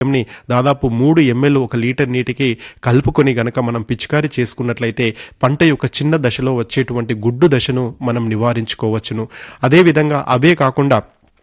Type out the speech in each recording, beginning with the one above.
ని దాదాపు మూడు ఎంఎల్ ఒక లీటర్ నీటికి కలుపుకొని గనక మనం పిచికారీ చేసుకున్నట్లయితే పంట యొక్క చిన్న దశలో వచ్చేటువంటి గుడ్డు దశను మనం నివారించుకోవచ్చును అదేవిధంగా అవే కాకుండా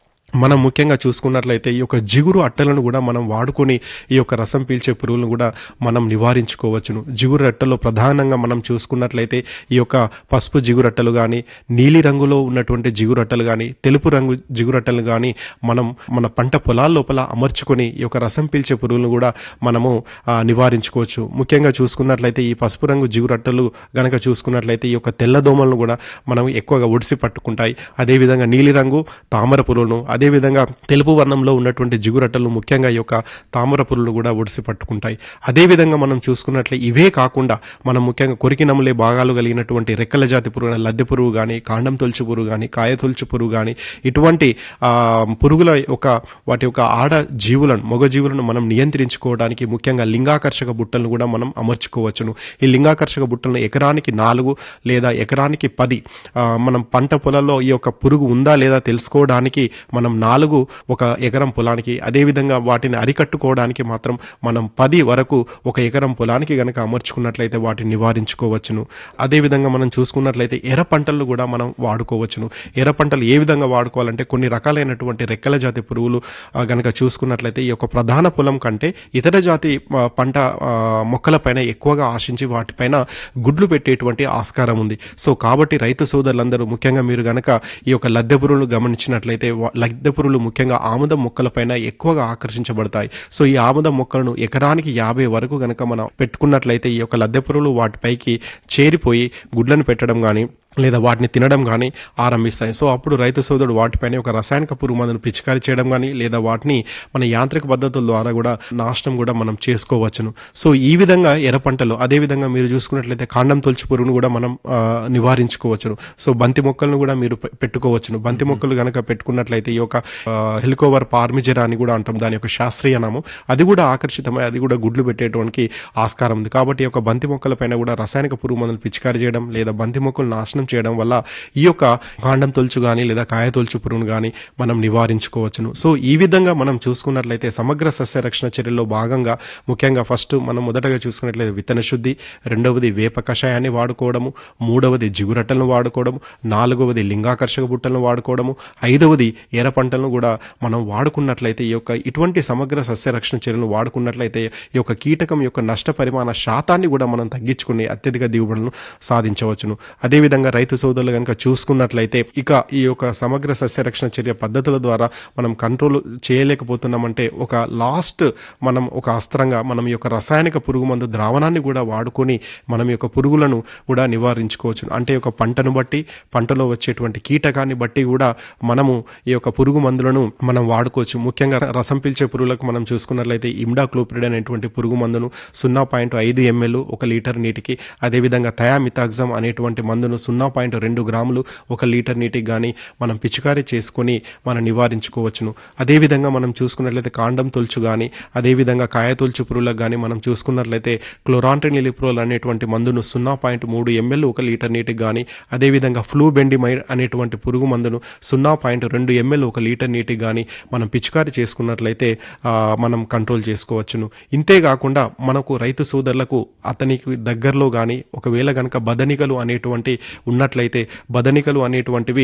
మనం ముఖ్యంగా చూసుకున్నట్లయితే ఈ యొక్క జిగురు అట్టలను కూడా మనం వాడుకొని ఈ యొక్క రసం పీల్చే పురుగులను కూడా మనం నివారించుకోవచ్చును జిగురు అట్టలో ప్రధానంగా మనం చూసుకున్నట్లయితే ఈ యొక్క పసుపు జిగురట్టలు కానీ నీలి రంగులో ఉన్నటువంటి జిగురట్టలు కానీ తెలుపు రంగు జిగురట్టలు కానీ మనం మన పంట పొలాల లోపల అమర్చుకొని ఈ యొక్క రసం పీల్చే పురుగులను కూడా మనము ఆ, నివారించుకోవచ్చు ముఖ్యంగా చూసుకున్నట్లయితే ఈ పసుపు రంగు జిగురట్టలు గనక చూసుకున్నట్లయితే ఈ యొక్క తెల్ల దోమలను కూడా మనం ఎక్కువగా ఒడిసి పట్టుకుంటాయి అదేవిధంగా నీలి రంగు తామర పురుగులను అదేవిధంగా తెలుపు వర్ణంలో ఉన్నటువంటి జిగురట్టలు ముఖ్యంగా ఈ యొక్క తామర పురుగులు కూడా ఒడిసి పట్టుకుంటాయి అదేవిధంగా మనం చూసుకున్నట్లే ఇవే కాకుండా మనం ముఖ్యంగా కొరికి నములే భాగాలు కలిగినటువంటి రెక్కల జాతి పురుగు లద్దె పురుగు కానీ కాండం తొలుచు పురుగు కానీ కాయ తొలుచు పురుగు కానీ ఇటువంటి ఆ, పురుగుల యొక్క వాటి యొక్క ఆడ జీవులను మగ జీవులను మనం నియంత్రించుకోవడానికి ముఖ్యంగా లింగాకర్షక బుట్టలను కూడా మనం అమర్చుకోవచ్చును ఈ లింగాకర్షక బుట్టలను ఎకరానికి నాలుగు లేదా ఎకరానికి పది ఆ, మనం పంట పొలంలో ఈ యొక్క పురుగు ఉందా లేదా తెలుసుకోవడానికి మనం నాలుగు ఒక ఎకరం పొలానికి అదేవిధంగా వాటిని అరికట్టుకోవడానికి మాత్రం మనం పది వరకు ఒక ఎకరం పొలానికి గనక అమర్చుకున్నట్లయితే వాటిని నివారించుకోవచ్చును అదేవిధంగా మనం చూసుకున్నట్లయితే ఎర్ర పంటలను కూడా మనం వాడుకోవచ్చును ఎర్ర పంటలు ఏ విధంగా వాడుకోవాలంటే కొన్ని రకాలైనటువంటి రెక్కల జాతి పురుగులు ఆ, గనక చూసుకున్నట్లయితే ఈ యొక్క ప్రధాన పొలం కంటే ఇతర జాతి ఆ, పంట ఆ, మొక్కలపైన ఎక్కువగా ఆశించి వాటిపైన గుడ్లు పెట్టేటువంటి ఆస్కారం ఉంది సో కాబట్టి రైతు సోదరులందరూ ముఖ్యంగా మీరు గనక ఈ యొక్క లద్దె పురుగులు గమనించినట్లయితే వా- లద్దె పురుగులు ముఖ్యంగా ఆముదం మొక్కలపైన ఎక్కువగా ఆకర్షించబడతాయి సో ఈ ఆముదం మొక్కలను ఎకరానికి యాభై వరకు గనక మనం పెట్టుకున్నట్లయితే ఈ యొక్క లద్దె పురుగులు వాటిపైకి చేరిపోయి గుడ్లను పెట్టడం కానీ లేదా వాటిని తినడం కానీ ఆరంభిస్తాయి సో అప్పుడు రైతు సోదరుడు వాటిపైన ఒక రసాయనిక పురుగు మందును పిచికారీ చేయడం కానీ లేదా వాటిని మన యాంత్రిక పద్ధతుల ద్వారా కూడా నాశనం కూడా మనం చేసుకోవచ్చును సో ఈ విధంగా ఎర్ర పంటలు అదే విధంగా మీరు చూసుకున్నట్లయితే కాండం తొలచి పురుగును కూడా మనం ఆ, నివారించుకోవచ్చును సో బంతి మొక్కలను కూడా మీరు పె- పెట్టుకోవచ్చును బంతి మొక్కలు గనక పెట్టుకున్నట్లయితే ఈ యొక్క హెలికోవర్ పార్మిజెరా అని కూడా అంటాం దాని యొక్క శాస్త్రీయ నామం అది కూడా ఆకర్షితమై అది కూడా గుడ్లు పెట్టేటువంటి ఆస్కారం ఉంది కాబట్టి ఈ యొక్క బంతి మొక్కల పైన కూడా రసాయనిక పురుగు మందులు పిచికారీ చేయడం లేదా బంతి మొక్కలు నాశనం చేయడం వల్ల ఈ యొక్క కాండం తొలుచు కానీ లేదా కాయ తొలుచు పురుగును కానీ మనం నివారించుకోవచ్చును సో ఈ విధంగా మనం చూసుకున్నట్లయితే సమగ్ర సస్య రక్షణ చర్యల్లో భాగంగా ముఖ్యంగా ఫస్ట్ మనం మొదటగా చూసుకున్నట్లయితే విత్తన శుద్ధి రెండవది వేప కషాయాన్ని వాడుకోవడము మూడవది జిగురట్టలను వాడుకోవడము నాలుగవది లింగాకర్షక బుట్టలను వాడుకోవడము ఐదవది ఎర్ర పంటలను కూడా మనం వాడుకున్నట్లయితే ఈ యొక్క ఇటువంటి సమగ్ర సస్య రక్షణ చర్యలను వాడుకున్నట్లయితే ఈ యొక్క కీటకం యొక్క నష్ట పరిమాణ శాతాన్ని కూడా మనం తగ్గించుకుని అత్యధిక దిగుబడులను సాధించవచ్చును అదేవిధంగా రైతు సోదరులు కనుక చూసుకున్నట్లయితే ఇక ఈ యొక్క సమగ్ర సస్య రక్షణ చర్య పద్ధతుల ద్వారా మనం కంట్రోల్ చేయలేకపోతున్నామంటే ఒక లాస్ట్ మనం ఒక అస్త్రంగా మనం ఈ యొక్క రసాయనిక పురుగు మందు ద్రావణాన్ని కూడా వాడుకొని మనం ఈ యొక్క పురుగులను కూడా నివారించుకోవచ్చు అంటే ఒక పంటను బట్టి పంటలో వచ్చేటువంటి కీటకాన్ని బట్టి కూడా మనము ఈ యొక్క పురుగు మందులను మనం వాడుకోవచ్చు ముఖ్యంగా రసం పీల్చే పురుగులకు మనం చూసుకున్నట్లయితే ఇమ్డాక్లోప్రిడ్ అనేటువంటి పురుగు మందును సున్నా పాయింట్ ఐదు ఎంఎల్ ఒక లీటర్ నీటికి అదేవిధంగా థయామితాగ్జమ్ అనేటువంటి మందును సున్నా పాయింట్ రెండు గ్రాములు ఒక లీటర్ నీటికి కానీ మనం పిచికారీ చేసుకొని మనం నివారించుకోవచ్చును అదేవిధంగా మనం చూసుకున్నట్లయితే కాండం తొలుచు కానీ అదేవిధంగా కాయ తొలుచు పురుగులకు కానీ మనం చూసుకున్నట్లయితే క్లోరాంట్రినిలిప్రోల్ అనేటువంటి మందును సున్నా పాయింట్ మూడు ఎంఎల్ ఒక లీటర్ నీటికి కానీ అదేవిధంగా ఫ్లూ బెండిమైడ్ అనేటువంటి పురుగు మందును సున్నా పాయింట్ రెండు ఎంఎల్ ఒక లీటర్ నీటికి కానీ మనం పిచికారీ చేసుకున్నట్లయితే ఆ, మనం కంట్రోల్ చేసుకోవచ్చును ఇంతే కాకుండా మనకు రైతు సోదరులకు అతనికి దగ్గరలో కానీ ఒకవేళ గనక బదనికలు అనేటువంటి ఉన్నట్లయితే బదనికలు అనేటువంటివి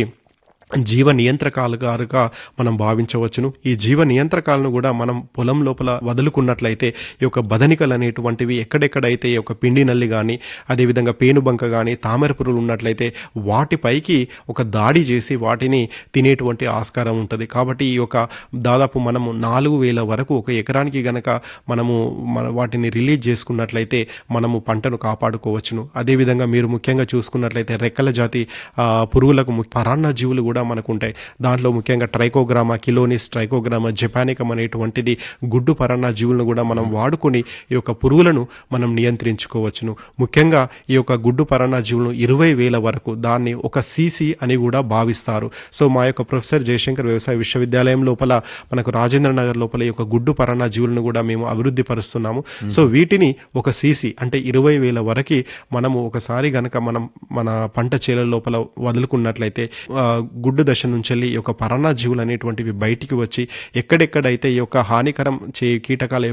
జీవ నియంత్రకాలుగా మనం భావించవచ్చును ఈ జీవ నియంత్రకాలను కూడా మనం పొలం లోపల వదులుకున్నట్లయితే ఈ యొక్క బదనికలు అనేటువంటివి ఎక్కడెక్కడైతే ఈ యొక్క పిండి నల్లి కానీ అదేవిధంగా పేనుబంక కానీ తామర పురుగులు ఉన్నట్లయితే వాటిపైకి ఒక దాడి చేసి వాటిని తినేటువంటి ఆస్కారం ఉంటుంది కాబట్టి ఈ యొక్క దాదాపు మనము నాలుగు వేల వరకు ఒక ఎకరానికి గనక మనము మన వాటిని రిలీజ్ చేసుకున్నట్లయితే మనము పంటను కాపాడుకోవచ్చును అదేవిధంగా మీరు ముఖ్యంగా చూసుకున్నట్లయితే రెక్కల జాతి ఆ, పురుగులకు ము- పరాన్న జీవులు కూడా మనకు ఉంటాయి దాంట్లో ముఖ్యంగా ట్రైకోగ్రామా కిలోనిస్ ట్రైకోగ్రామా జపానికం అనేటువంటిది గుడ్డు పరాన్న జీవులను కూడా మనం వాడుకొని ఈ యొక్క పురుగులను మనం నియంత్రించుకోవచ్చును ముఖ్యంగా ఈ యొక్క గుడ్డు పరాన్న జీవులను ఇరవై వేల వరకు దాన్ని ఒక సీసీ అని కూడా భావిస్తారు సో మా యొక్క ప్రొఫెసర్ జయశంకర్ వ్యవసాయ విశ్వవిద్యాలయం లోపల మనకు రాజేంద్ర నగర్ లోపల ఈ యొక్క గుడ్డు పరాన్న జీవులను కూడా మేము అభివృద్ధి పరుస్తున్నాము సో వీటిని ఒక సీసీ అంటే ఇరవై వేల వరకు మనము ఒకసారి గనక మనం మన పంట చేల లోపల వదులుకున్నట్లయితే ఆ, గుడ్డు దశ నుంచి వెళ్ళి ఈ యొక్క పరాన్నజీవులు అనేటువంటివి బయటికి వచ్చి ఎక్కడెక్కడైతే ఈ యొక్క హానికరం చే కీటకాల